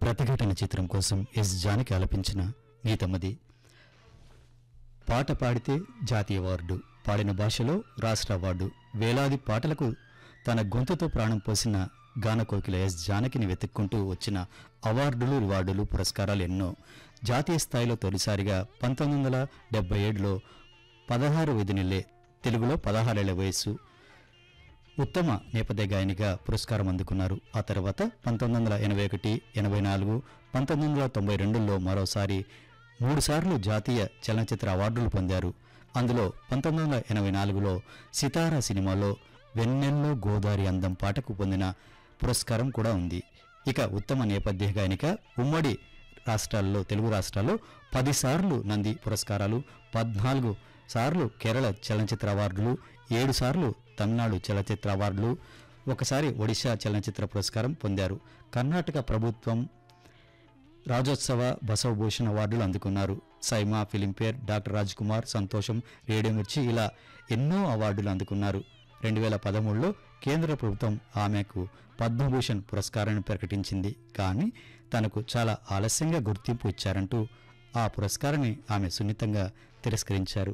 ప్రతిఘటన చిత్రం కోసం ఎస్ జానకి ఆలపించిన గీతమది పాట పాడితే జాతీయ అవార్డు పాడిన భాషలో రాష్ట్ర అవార్డు వేలాది పాటలకు తన గొంతుతో ప్రాణం పోసిన గానకోకిల ఎస్ జానకిని వెతుక్కుంటూ వచ్చిన అవార్డులు రివార్డులు పురస్కారాలు ఎన్నో జాతీయ స్థాయిలో తొలిసారిగా పంతొమ్మిది వందల డెబ్బై ఏడులో పదహారు నెలలే తెలుగులో పదహారేళ్ల వయస్సు ఉత్తమ నేపథ్య గాయనిగా పురస్కారం అందుకున్నారు ఆ తర్వాత పంతొమ్మిది వందల ఎనభై ఒకటి ఎనభై నాలుగు పంతొమ్మిది వందల తొంభై రెండులో మరోసారి మూడుసార్లు జాతీయ చలనచిత్ర అవార్డులు పొందారు అందులో పంతొమ్మిది వందల ఎనభై నాలుగులో సితారా సినిమాలో వెన్నెల్లో గోదారి అందం పాటకు పొందిన పురస్కారం కూడా ఉంది ఇక ఉత్తమ నేపథ్య గాయనిక ఉమ్మడి రాష్ట్రాల్లో తెలుగు రాష్ట్రాల్లో పదిసార్లు నంది పురస్కారాలు పద్నాలుగు సార్లు కేరళ చలనచిత్ర అవార్డులు ఏడు సార్లు తమిళనాడు చలనచిత్ర అవార్డులు ఒకసారి ఒడిశా చలనచిత్ర పురస్కారం పొందారు కర్ణాటక ప్రభుత్వం రాజోత్సవ బసవభూషణ్ అవార్డులు అందుకున్నారు SIIMA Filmfare doctor Raj Kumar సంతోషం రేడియో మిర్చి ఇలా ఎన్నో అవార్డులు అందుకున్నారు రెండు వేల పదమూడులో కేంద్ర ప్రభుత్వం ఆమెకు పద్మభూషణ్ పురస్కారాన్ని ప్రకటించింది కానీ తనకు చాలా ఆలస్యంగా గుర్తింపు ఇచ్చారంటూ ఆ పురస్కారాన్ని ఆమె సున్నితంగా తిరస్కరించారు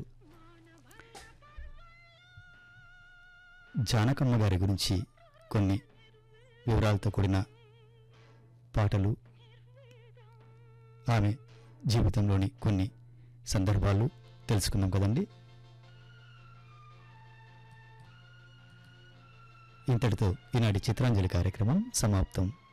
జానకమ్మ గారి గురించి కొన్ని వివరాలతో కూడిన పాటలు ఆమె జీవితంలోని కొన్ని సందర్భాలు తెలుసుకున్నాం కదండి ఇంతటితో ఈనాటి చిత్రాంజలి కార్యక్రమం సమాప్తం